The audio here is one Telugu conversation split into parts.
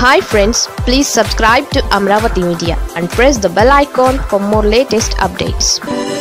hi friends please subscribe to Amaravati media and press the bell icon for more latest updates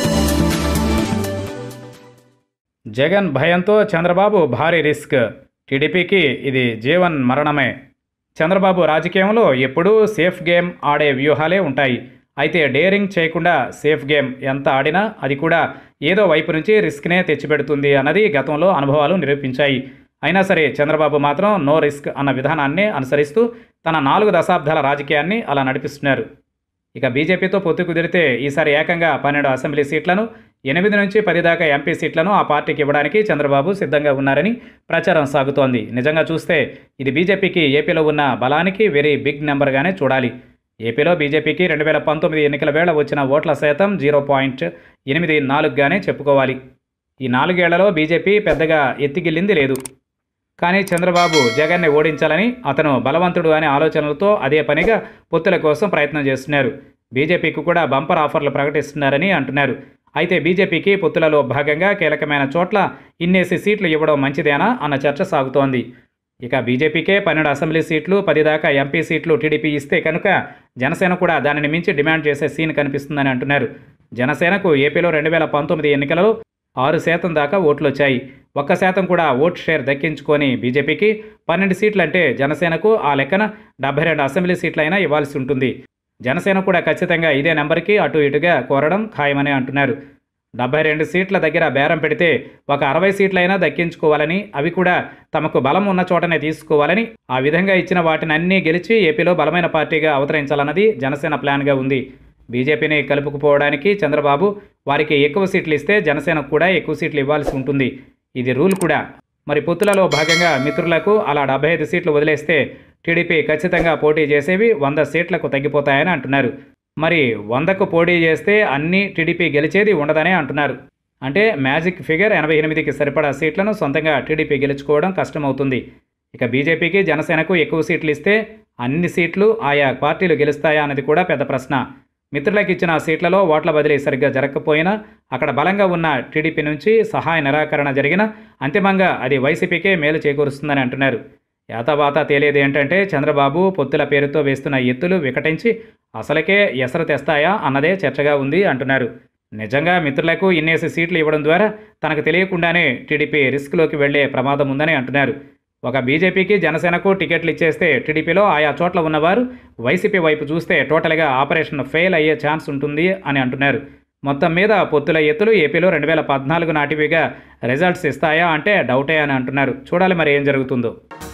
Jagan భయంతో చంద్రబాబు భారీ రిస్క్ టీడీపీకి ఇది జీవన్ మరణమే చంద్రబాబు రాజకీయంలో ఎప్పుడూ సేఫ్ గేమ్ ఆడే వ్యూహాలే ఉంటాయి అయితే డేరింగ్ చేయకుండా సేఫ్ గేమ్ ఎంత ఆడినా అది కూడా ఏదో వైపు నుంచి రిస్క్నే తెచ్చిపెడుతుంది అన్నది గతంలో అనుభవాలు నిరూపించాయి అయినా సరే చంద్రబాబు మాత్రం నో రిస్క్ అన్న విధానాన్ని అనుసరిస్తూ తన నాలుగు దశాబ్దాల రాజకీయాన్ని అలా నడిపిస్తున్నారు ఇక బీజేపీతో పొత్తు కుదిరితే ఈసారి ఏకంగా పన్నెండు అసెంబ్లీ సీట్లను ఎనిమిది నుంచి పది దాకా ఎంపీ సీట్లను ఆ పార్టీకి ఇవ్వడానికి చంద్రబాబు సిద్ధంగా ఉన్నారని ప్రచారం సాగుతోంది నిజంగా చూస్తే ఇది బీజేపీకి ఏపీలో ఉన్న బలానికి వెరీ బిగ్ నెంబర్గానే చూడాలి ఏపీలో బీజేపీకి రెండు వేల పంతొమ్మిది ఎన్నికల వేళ వచ్చిన ఓట్ల శాతం జీరో పాయింట్ ఎనిమిది నాలుగుగానే చెప్పుకోవాలి ఈ నాలుగేళ్లలో బీజేపీ పెద్దగా ఎత్తిగిల్లింది లేదు కానీ చంద్రబాబు జగన్ని ఓడించాలని అతను బలవంతుడు అనే ఆలోచనలతో అదే పనిగా పొత్తుల కోసం ప్రయత్నం చేస్తున్నారు బీజేపీకి కూడా బంపర్ ఆఫర్లు ప్రకటిస్తున్నారని అంటున్నారు అయితే బీజేపీకి పొత్తులలో భాగంగా కీలకమైన చోట్ల ఇన్నేసి సీట్లు ఇవ్వడం మంచిదేనా అన్న చర్చ సాగుతోంది ఇక బీజేపీకే పన్నెండు అసెంబ్లీ సీట్లు పది దాకా ఎంపీ సీట్లు టీడీపీ ఇస్తే కనుక జనసేన కూడా దానిని మించి డిమాండ్ చేసే సీన్ కనిపిస్తుందని అంటున్నారు జనసేనకు ఏపీలో రెండు వేల పంతొమ్మిది ఎన్నికలలో ఆరు శాతం దాకా ఓట్లు వచ్చాయి ఒక్క శాతం కూడా ఓట్ షేర్ దక్కించుకొని బీజేపీకి పన్నెండు సీట్లు అంటే జనసేనకు ఆ లెక్కన డెబ్బై రెండు అసెంబ్లీ సీట్లైనా ఇవ్వాల్సి ఉంటుంది జనసేన కూడా ఖచ్చితంగా ఇదే నెంబర్కి అటు ఇటుగా కోరడం ఖాయమని అంటున్నారు డెబ్బై రెండు సీట్ల దగ్గర బేరం పెడితే ఒక అరవై సీట్లైనా దక్కించుకోవాలని అవి కూడా తమకు బలం ఉన్న చోటనే తీసుకోవాలని ఆ విధంగా ఇచ్చిన వాటిని అన్నీ గెలిచి ఏపీలో బలమైన పార్టీగా అవతరించాలన్నది జనసేన ప్లాన్గా ఉంది బీజేపీని కలుపుకుపోవడానికి చంద్రబాబు వారికి ఎక్కువ సీట్లు ఇస్తే జనసేనకు కూడా ఎక్కువ సీట్లు ఇవ్వాల్సి ఉంటుంది ఇది రూల్ కూడా మరి పొత్తులలో భాగంగా మిత్రులకు అలా డెబ్బై ఐదు సీట్లు వదిలేస్తే టీడీపీ ఖచ్చితంగా పోటీ చేసేవి వంద సీట్లకు తగ్గిపోతాయని అంటున్నారు మరి వందకు పోటీ చేస్తే అన్ని టీడీపీ గెలిచేది ఉండదనే అంటున్నారు అంటే మ్యాజిక్ ఫిగర్ ఎనభై ఎనిమిదికి సరిపడా సీట్లను సొంతంగా టీడీపీ గెలుచుకోవడం కష్టమవుతుంది ఇక బీజేపీకి జనసేనకు ఎక్కువ సీట్లు ఇస్తే అన్ని సీట్లు ఆయా పార్టీలు గెలుస్తాయా అన్నది కూడా పెద్ద ప్రశ్న మిత్రులకు ఇచ్చిన సీట్లలో ఓట్ల బదిలీ సరిగ్గా జరగకపోయినా అక్కడ బలంగా ఉన్న టీడీపీ నుంచి సహాయ నిరాకరణ జరిగిన అంతిమంగా అది వైసీపీకే మేలు చేకూరుస్తుందని అంటున్నారు యాతావాత తేలేది ఏంటంటే చంద్రబాబు పొత్తుల పేరుతో వేస్తున్న ఎత్తులు వికటించి అసలకే ఎసరు తెస్తాయా అన్నదే చర్చగా ఉంది అంటున్నారు నిజంగా మిత్రులకు ఇన్నేసి సీట్లు ఇవ్వడం ద్వారా తనకు తెలియకుండానే టీడీపీ రిస్క్లోకి వెళ్లే ప్రమాదం ఉందని అంటున్నారు ఒక బీజేపీకి జనసేనకు టికెట్లు ఇచ్చేస్తే టీడీపీలో ఆయా చోట్ల ఉన్నవారు వైసీపీ వైపు చూస్తే టోటల్గా ఆపరేషన్ ఫెయిల్ అయ్యే ఛాన్స్ ఉంటుంది అని అంటున్నారు మొత్తం మీద పొత్తుల ఎత్తులు ఏపీలో రెండు వేల పద్నాలుగు నాటివిగా రిజల్ట్స్ ఇస్తాయా అంటే డౌటే అని అంటున్నారు చూడాలి మరి ఏం జరుగుతుందో